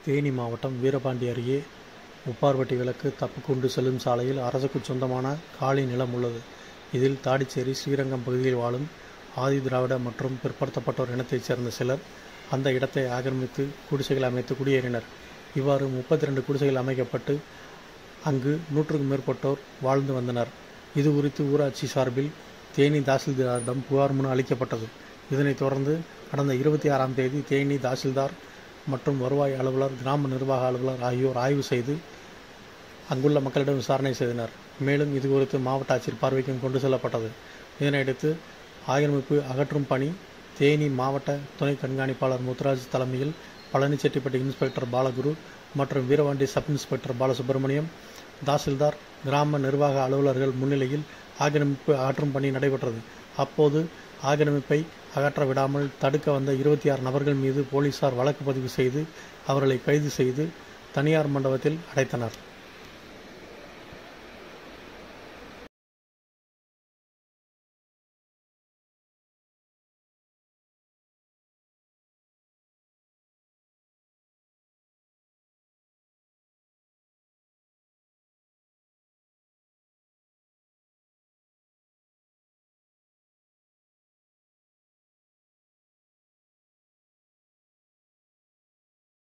தேனி மாவட்டம் வீரபாண்டி அருகே உப்பார்பட்டி விலக்கு தப்புக்குண்டு செல்லும் சாலையில் அரசுக்கு சொந்தமான காலி நிலம் உள்ளது இதில் தாடிச்சேரி ஸ்ரீரங்கம் பகுதியில் வாழும் ஆதி திராவிட மற்றும் பிற்படுத்தப்பட்டோர் இனத்தைச் சேர்ந்த சிலர் அந்த இடத்தை ஆக்கிரமித்து குடிசைகள் அமைத்து குடியேறினர் இவ்வாறு முப்பத்தி ரெண்டு குடிசைகள் அமைக்கப்பட்டு அங்கு நூற்றுக்கும் மேற்பட்டோர் வாழ்ந்து வந்தனர் இது குறித்து ஊராட்சி சார்பில் தேனி தாசில்தாரிடம் புகார் மனு அளிக்கப்பட்டது இதனைத் தொடர்ந்து கடந்த இருபத்தி ஆறாம் தேதி தேனி தாசில்தார் மற்றும் வருவாய் அலுவலர் கிராம நிர்வாக அலுவலர் ஆகியோர் ஆய்வு செய்து அங்குள்ள மக்களிடம் விசாரணை செய்தனர் மேலும் இது குறித்து மாவட்ட ஆட்சியர் பார்வைக்கும் கொண்டு செல்லப்பட்டது இதனையடுத்து ஆக்கிரமிப்பு அகற்றும் பணி தேனி மாவட்ட துணை கண்காணிப்பாளர் முத்துராஜ் தலைமையில் பழனிச்செட்டிப்பட்டி இன்ஸ்பெக்டர் பாலகுரு மற்றும் வீரவாண்டி சப் இன்ஸ்பெக்டர் பாலசுப்ரமணியம் தாசில்தார் கிராம நிர்வாக அலுவலர்கள் முன்னிலையில் ஆக்கிரமிப்பு அகற்றும் பணி நடைபெற்றது அப்போது ஆக்கிரமிப்பை அகற்ற விடாமல் தடுக்க வந்த இருபத்தி ஆறு நபர்கள் மீது போலீசார் வழக்கு பதிவு செய்து அவர்களை கைது செய்து தனியார் மண்டபத்தில் அடைத்தனர்